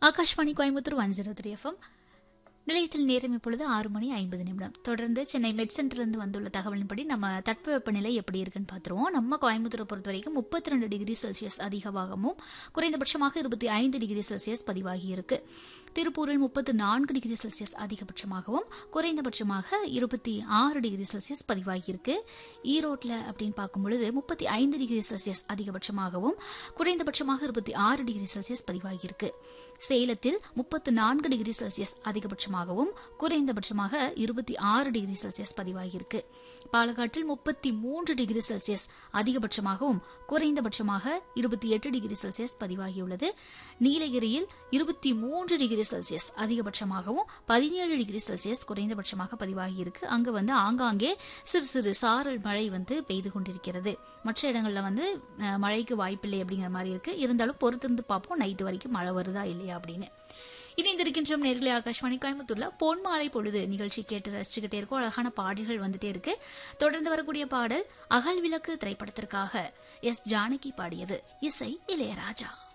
Akashvani Coimbatore one zero three FM நிலையத்தில் நேரம் இப்பொழுது ஆறு மணி ஐம்பது நிமிடம் தொடர்ந்து சென்னை மெட் சென்டர்லேருந்து வந்துள்ள தகவலின்படி நம்ம தட்பவெப்பநிலை எப்படி இருக்குன்னு பார்த்துருவோம் நம்ம கோயம்புத்தூரை பொறுத்த வரைக்கும் முப்பத்தி ரெண்டு டிகிரி செல்சியஸ் அதிகமாகவும் குறைந்தபட்சமாக இருபத்தி ஐந்து டிகிரி செல்சியஸ் பதிவாகி இருக்கு திருப்பூரில் முப்பத்து நான்கு டிகிரி செல்சியஸ் அதிகபட்சமாகவும் குறைந்தபட்சமாக இருபத்தி ஆறு டிகிரி செல்சியஸ் பதிவாகி இருக்கு ஈரோட்டில் அப்படின்னு பார்க்கும் பொழுது முப்பத்தி ஐந்து டிகிரி செல்சியஸ் அதிகபட்சமாகவும் குறைந்தபட்சமாக இருபத்தி ஆறு டிகிரி செல்சியஸ் பதிவாகி இருக்கு சேலத்தில் முப்பத்து நான்கு டிகிரி செல்சியஸ் அதிகபட்சமாகவும் குறைந்தபட்சமாக இருபத்தி ஆறு டிகிரி செல்சியஸ் பதிவாகியிருக்கு பாலக்காட்டில் முப்பத்தி மூன்று டிகிரி செல்சியஸ் அதிகபட்சமாகவும் குறைந்தபட்சமாக இருபத்தி எட்டு டிகிரி செல்சியஸ் பதிவாகியுள்ளது நீலகிரியில் இருபத்தி மூன்று டிகிரி செல்சியஸ் அதிகபட்சமாகவும் பதினேழு டிகிரி செல்சியஸ் குறைந்தபட்சமாக பதிவாகியிருக்கு அங்கு வந்து ஆங்காங்கே சிறு சிறு சாரல் மழை வந்து பெய்து கொண்டிருக்கிறது மற்ற இடங்களில் வந்து அஹ், மழைக்கு வாய்ப்பில்லை அப்படிங்கிற மாதிரி இருக்கு இருந்தாலும் பொறுத்திருந்து பார்ப்போம் நைட்டு வரைக்கும் மழை வருதா இல்லையா அப்படின்னு இணைந்திருக்கின்றோம் நேர்களே ஆகாஷ்வாணி கோயம்புத்தூர்ல பொன்மாலை பொழுது நிகழ்ச்சி கேட்டு ரசிச்சுக்கிட்டே இருக்கோம் அழகான பாடல்கள் வந்துட்டே இருக்கு தொடர்ந்து வரக்கூடிய பாடல் அகல் விளக்கு திரைப்படத்திற்காக எஸ் ஜானகி பாடியது இசை இளையராஜா